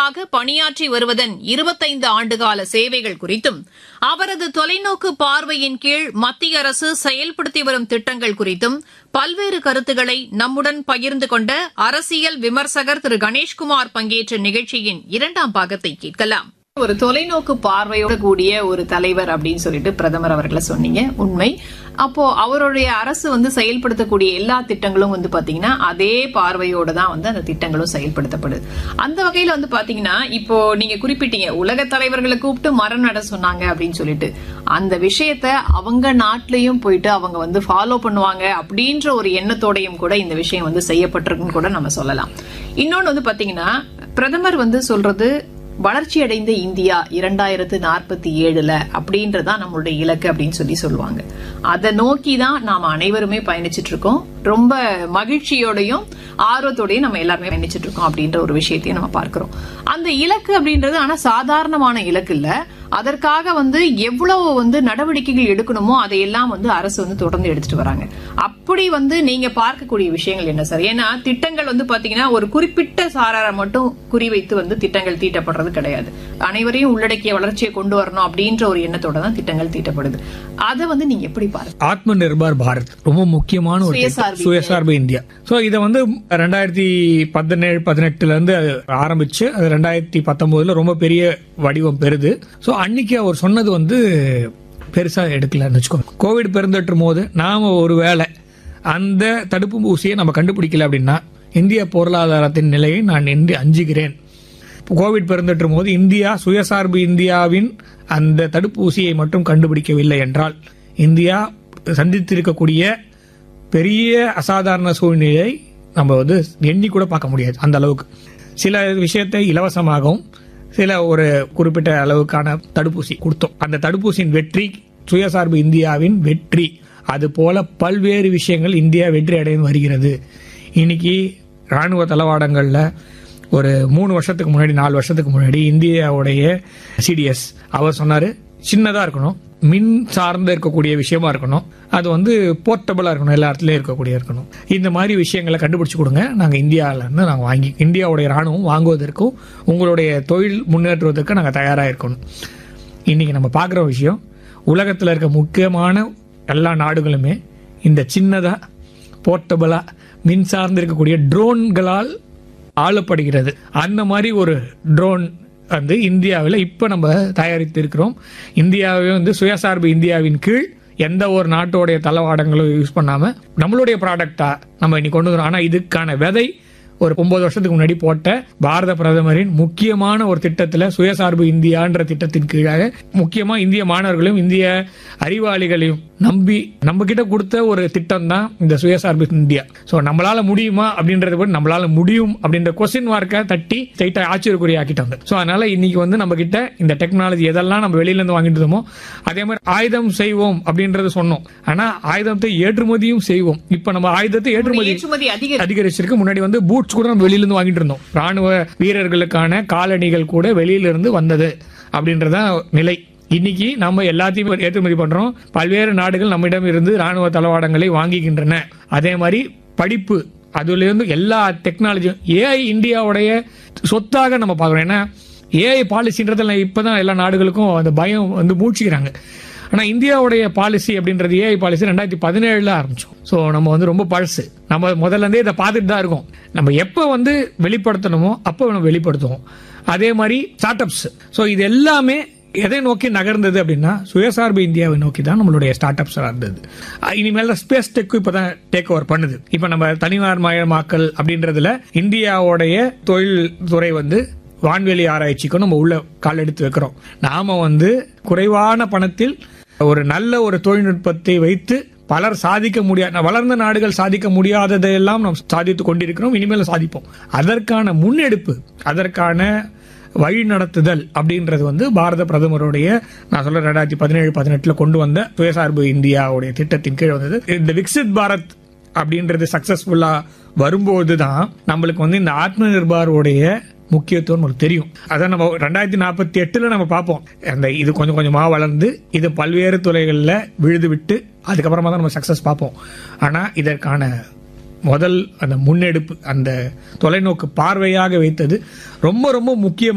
பிரதமராக பணியாற்றி வருவதன் இருபத்தைந்து ஆண்டுகால சேவைகள் குறித்தும் அவரது தொலைநோக்கு பார்வையின் கீழ் மத்திய அரசு செயல்படுத்தி வரும் திட்டங்கள் குறித்தும் பல்வேறு கருத்துக்களை நம்முடன் பகிர்ந்து கொண்ட அரசியல் விமர்சகர் திரு கணேஷ்குமார் பங்கேற்ற நிகழ்ச்சியின் இரண்டாம் பாகத்தை கேட்கலாம் ஒரு தொலைநோக்கு பார்வையோட கூடிய ஒரு தலைவர் அப்படின்னு சொல்லிட்டு பிரதமர் அவர்களை சொன்னீங்க உண்மை அப்போ அவருடைய அரசு வந்து செயல்படுத்தக்கூடிய எல்லா திட்டங்களும் வந்து பாத்தீங்கன்னா அதே பார்வையோட தான் வந்து அந்த திட்டங்களும் செயல்படுத்தப்படுது அந்த வகையில வந்து பாத்தீங்கன்னா இப்போ நீங்க குறிப்பிட்டீங்க உலக தலைவர்களை கூப்பிட்டு மரம் நட சொன்னாங்க அப்படின்னு சொல்லிட்டு அந்த விஷயத்த அவங்க நாட்டிலையும் போயிட்டு அவங்க வந்து ஃபாலோ பண்ணுவாங்க அப்படின்ற ஒரு எண்ணத்தோடையும் கூட இந்த விஷயம் வந்து செய்யப்பட்டிருக்குன்னு கூட நம்ம சொல்லலாம் இன்னொன்னு வந்து பாத்தீங்கன்னா பிரதமர் வந்து சொல்றது வளர்ச்சியடைந்த இந்தியா இரண்டாயிரத்து நாற்பத்தி ஏழுல அப்படின்றதான் நம்மளுடைய இலக்கு அப்படின்னு சொல்லி சொல்லுவாங்க அதை நோக்கி தான் நாம அனைவருமே பயணிச்சிட்டு இருக்கோம் ரொம்ப மகிழ்ச்சியோடையும் ஆர்வத்தோடையும் நம்ம எல்லாருமே பயணிச்சிட்டு இருக்கோம் அப்படின்ற ஒரு விஷயத்தையும் நம்ம பார்க்கிறோம் அந்த இலக்கு அப்படின்றது ஆனா சாதாரணமான இலக்கு இல்ல அதற்காக வந்து எவ்வளவு வந்து நடவடிக்கைகள் எடுக்கணுமோ அதையெல்லாம் வந்து அரசு வந்து தொடர்ந்து எடுத்துட்டு வராங்க அப்படி வந்து நீங்க பார்க்கக்கூடிய விஷயங்கள் என்ன சார் ஏன்னா திட்டங்கள் வந்து பாத்தீங்கன்னா ஒரு குறிப்பிட்ட சாராரை மட்டும் குறிவைத்து வந்து திட்டங்கள் தீட்டப்படுறது கிடையாது அனைவரையும் உள்ளடக்கிய வளர்ச்சியை கொண்டு வரணும் அப்படின்ற ஒரு எண்ணத்தோட தான் திட்டங்கள் தீட்டப்படுது அதை வந்து நீங்க எப்படி பாருங்க ஆத்ம நிர்பார் பாரத் ரொம்ப முக்கியமான ஒரு திட்டம். சுயசார்பு சுயசார்பு இந்தியா சோ இதை வந்து ரெண்டாயிரத்தி பதினேழு பதினெட்டுல இருந்து அது ஆரம்பிச்சு அது ரெண்டாயிரத்தி பத்தொன்பதுல ரொம்ப பெரிய வடிவம் பெறுது சோ அன்னைக்கு அவர் சொன்னது வந்து பெருசா எடுக்கலன்னு வச்சுக்கோங்க கோவிட் பெருந்தொற்றும் போது நாம ஒரு வேளை அந்த தடுப்பு ஊசியை நம்ம கண்டுபிடிக்கல அப்படின்னா இந்திய பொருளாதாரத்தின் நிலையை நான் என்று அஞ்சுகிறேன் கோவிட் பெருந்தொற்றும் போது இந்தியா சுயசார்பு இந்தியாவின் அந்த தடுப்பூசியை மட்டும் கண்டுபிடிக்கவில்லை என்றால் இந்தியா சந்தித்திருக்கக்கூடிய பெரிய அசாதாரண சூழ்நிலையை நம்ம வந்து எண்ணி கூட பார்க்க முடியாது அந்த அளவுக்கு சில விஷயத்தை இலவசமாகவும் சில ஒரு குறிப்பிட்ட அளவுக்கான தடுப்பூசி கொடுத்தோம் அந்த தடுப்பூசியின் வெற்றி சுயசார்பு இந்தியாவின் வெற்றி அது போல பல்வேறு விஷயங்கள் இந்தியா வெற்றி அடைந்து வருகிறது இன்னைக்கு ராணுவ தளவாடங்கள்ல ஒரு மூணு வருஷத்துக்கு முன்னாடி நாலு வருஷத்துக்கு முன்னாடி இந்தியாவுடைய சிடிஎஸ் அவர் சொன்னாரு சின்னதா இருக்கணும் மின் சார்ந்த இருக்கக்கூடிய விஷயமா இருக்கணும் அது வந்து போர்ட்டபிளா இருக்கணும் எல்லா இடத்துலயும் இருக்கக்கூடிய இருக்கணும் இந்த மாதிரி விஷயங்களை கண்டுபிடிச்சு கொடுங்க நாங்க இந்தியால இருந்து நாங்க வாங்கி இந்தியாவுடைய ராணுவம் வாங்குவதற்கும் உங்களுடைய தொழில் முன்னேற்றுவதற்கு நாங்க தயாரா இருக்கணும் இன்னைக்கு நம்ம பார்க்குற விஷயம் உலகத்தில் இருக்க முக்கியமான எல்லா நாடுகளுமே இந்த சின்னதா போர்ட்டபிளா மின் சார்ந்து இருக்கக்கூடிய ட்ரோன்களால் ஆளப்படுகிறது அந்த மாதிரி ஒரு ட்ரோன் வந்து இந்தியாவில் இப்போ நம்ம தயாரித்து இருக்கிறோம் இந்தியாவே வந்து சுயசார்பு இந்தியாவின் கீழ் எந்த ஒரு நாட்டோடைய தளவாடங்களும் யூஸ் பண்ணாம நம்மளுடைய ப்ராடக்டா நம்ம இன்னைக்கு கொண்டு வரோம் ஆனா இதுக்கான விதை ஒரு ஒன்பது வருஷத்துக்கு முன்னாடி போட்ட பாரத பிரதமரின் முக்கியமான ஒரு திட்டத்துல சுயசார்பு இந்தியான்ற திட்டத்தின் கீழாக முக்கியமா இந்திய மாணவர்களையும் இந்திய அறிவாளிகளையும் நம்பி நம்ம கிட்ட கொடுத்த ஒரு திட்டம் தான் இந்த சுயசார்பு இந்தியா சோ நம்மளால முடியுமா அப்படின்றத விட நம்மளால முடியும் அப்படின்ற கொஸ்டின் மார்க்கை தட்டி ஸ்ட்ரைட்டா ஆச்சரியக்குரிய ஆக்கிட்டாங்க சோ அதனால இன்னைக்கு வந்து நம்ம கிட்ட இந்த டெக்னாலஜி எதெல்லாம் நம்ம வெளியில இருந்து வாங்கிட்டு இருந்தோமோ அதே மாதிரி ஆயுதம் செய்வோம் அப்படின்றத சொன்னோம் ஆனா ஆயுதத்தை ஏற்றுமதியும் செய்வோம் இப்ப நம்ம ஆயுதத்தை ஏற்றுமதி ஏற்றுமதி அதிக அதிகரிச்சிருக்கு முன்னாடி வந்து பூட்ஸ் கூட நம்ம வெளியில இருந்து வாங்கிட்டு இருந்தோம் ராணுவ வீரர்களுக்கான காலணிகள் கூட வெளியில இருந்து வந்தது அப்படின்றதான் நிலை இன்னைக்கு நம்ம எல்லாத்தையும் ஏற்றுமதி பண்றோம் பல்வேறு நாடுகள் நம்மிடம் இருந்து ராணுவ தளவாடங்களை வாங்குகின்றன அதே மாதிரி படிப்பு அதுல இருந்து எல்லா டெக்னாலஜியும் ஏஐ இந்தியாவுடைய சொத்தாக நம்ம பார்க்கறோம் ஏன்னா ஏஐ பாலிசின்றதுல இப்பதான் எல்லா நாடுகளுக்கும் அந்த பயம் வந்து மூழ்கிக்கிறாங்க ஆனா இந்தியாவுடைய பாலிசி அப்படின்றது ஏஐ பாலிசி ரெண்டாயிரத்தி பதினேழுல ஆரம்பிச்சோம் சோ நம்ம வந்து ரொம்ப பழசு நம்ம முதல்ல இருந்தே இதை பார்த்துட்டு தான் இருக்கோம் நம்ம எப்ப வந்து வெளிப்படுத்தணுமோ அப்போ நம்ம வெளிப்படுத்துவோம் அதே மாதிரி ஸ்டார்ட் அப்ஸ் ஸோ இது எல்லாமே எதை நோக்கி நகர்ந்தது அப்படின்னா சுயசார்பு இந்தியாவை நோக்கி தான் நம்மளுடைய ஸ்டார்ட் அப்ஸ் இருந்தது அஹ் இனிமேல் ஸ்பேஸ் டெக் இப்பதான் டேக் ஓவர் பண்ணுது இப்ப நம்ம தனியார் மயமாக்கல் அப்படின்றதுல இந்தியாவுடைய தொழில் துறை வந்து வான்வெளி ஆராய்ச்சிக்கும் நம்ம உள்ள கால் எடுத்து வைக்கிறோம் நாம வந்து குறைவான பணத்தில் ஒரு நல்ல ஒரு தொழில்நுட்பத்தை வைத்து பலர் சாதிக்க முடியாத வளர்ந்த நாடுகள் சாதிக்க முடியாததையெல்லாம் நாம் சாதித்துக் கொண்டிருக்கிறோம் இனிமேல் சாதிப்போம் அதற்கான முன்னெடுப்பு அதற்கான வழி நடத்துதல் அப்படின்றது வந்து பாரத பிரதமருடைய நான் சொல்ல ரெண்டாயிரத்தி பதினேழு பதினெட்டுல கொண்டு வந்த சுயசார்பு இந்தியாவுடைய திட்டத்தின் கீழ் வந்தது இந்த விக்சித் பாரத் அப்படின்றது சக்சஸ்ஃபுல்லா வரும்போது தான் நம்மளுக்கு வந்து இந்த ஆத்ம நிர்பாருடைய முக்கியத்துவம் நமக்கு தெரியும் அதான் நம்ம ரெண்டாயிரத்தி நாற்பத்தி எட்டுல நம்ம பார்ப்போம் அந்த இது கொஞ்சம் கொஞ்சமா வளர்ந்து இது பல்வேறு துறைகளில் விழுது விட்டு அதுக்கப்புறமா தான் நம்ம சக்சஸ் பார்ப்போம் ஆனா இதற்கான முதல் அந்த முன்னெடுப்பு அந்த தொலைநோக்கு பார்வையாக வைத்தது ரொம்ப ரொம்ப முக்கியம்